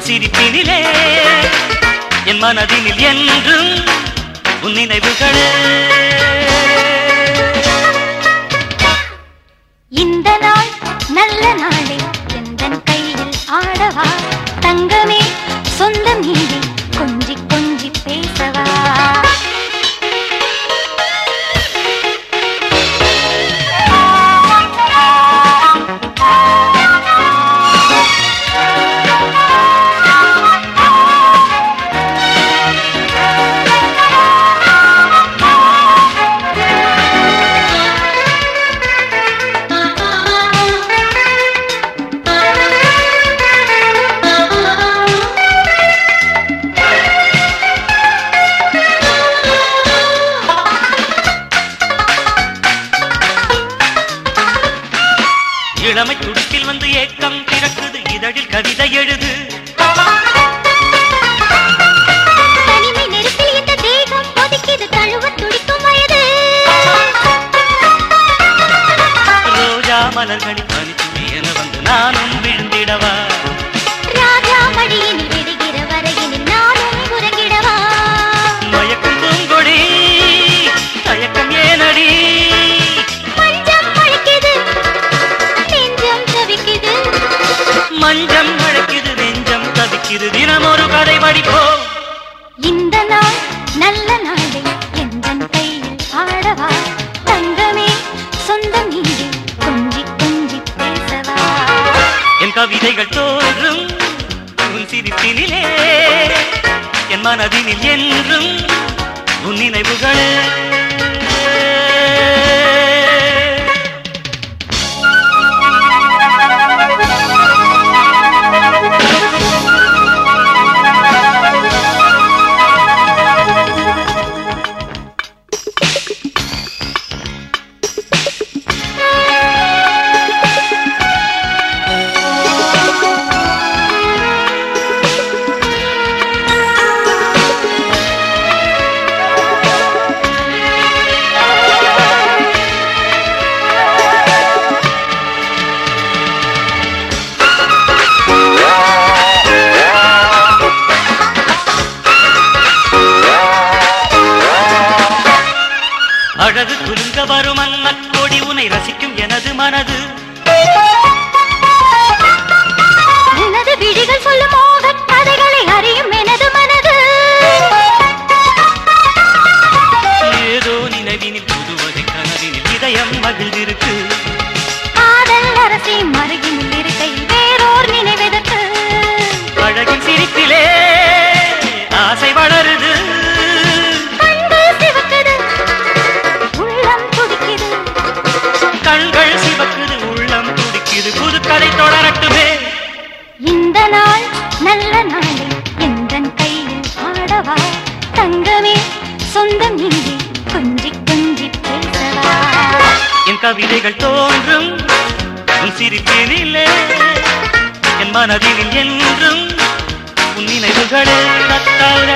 சிரிப்பினிலே என் மனதினில் என்றும் உன் நினைவுகளே இந்த நாள் நல்ல நாளே எந்தன் கையில் ஆடவா தங்கமே சொந்தம் நீடி கொஞ்சி கொஞ்சி பேசவா இளமை துடுக்கில் வந்து ஏக்கம் பிறக்குது இதழில் கவிதை எழுது தனிமை நெருப்பில் இந்த தேகம் கொதிக்குது தழுவ துடிக்கும் வயது ரோஜா மலர்களின் பனித்துளி என வந்து நானும் விழுந்திடவா ராஜா மடியினில் விடுகிற வரையினில் நானும் உறங்கிடவா மயக்கும் பூங்கொடி தயக்கம் ஏனடி மஞ்சம் அழைக்குது நெஞ்சம் தவிக்குது மஞ்சம் அழைக்குது நெஞ்சம் தவிக்குது தினம் ஒரு கதை படிப்போம் இந்த நாள் நல்ல நாளே எந்தன் கையில் ஆடவா தங்கமே சொந்தம் நீடி கொஞ்சி கொஞ்சி பேசவா என் கவிதைகள் தோன்றும் உன் சிரிப்பினிலே என் மனதினில் என்றும் உன் நினைவுகளே அழகு குலுங்க வரும் அன்னக் கொடி உனை ரசிக்கும் எனது மனது உனது விழிகள் சொல்லும் மோகக் கதைகளை அறியும் எனது மனது ஏதோ நினைவினில் புதுவகை கனவினில் இதயம் மகிழ்ந்திருக்கு காதல் அரசி மருகினில் இருக்கை வேறோர் நினைவெதற்கு அழகின் சிரிப்பிலே ஆசை வளருது கண்கள் சிவக்குது உள்ளம் துடிக்குது கண்கள் சிவக்குது உள்ளம் துடிக்குது புது கதை தொடரட்டுமே இந்த நாள் நல்ல நாளே எந்தன் கையில் ஆடவா தங்கமே சொந்தம் நீடி கொஞ்சி கொஞ்சி பேசவா என் கவிதைகள் தோன்றும் உன் சிரிப்பினிலே என் மனதில் என்றும் உன் நினைவுகளே தத்தார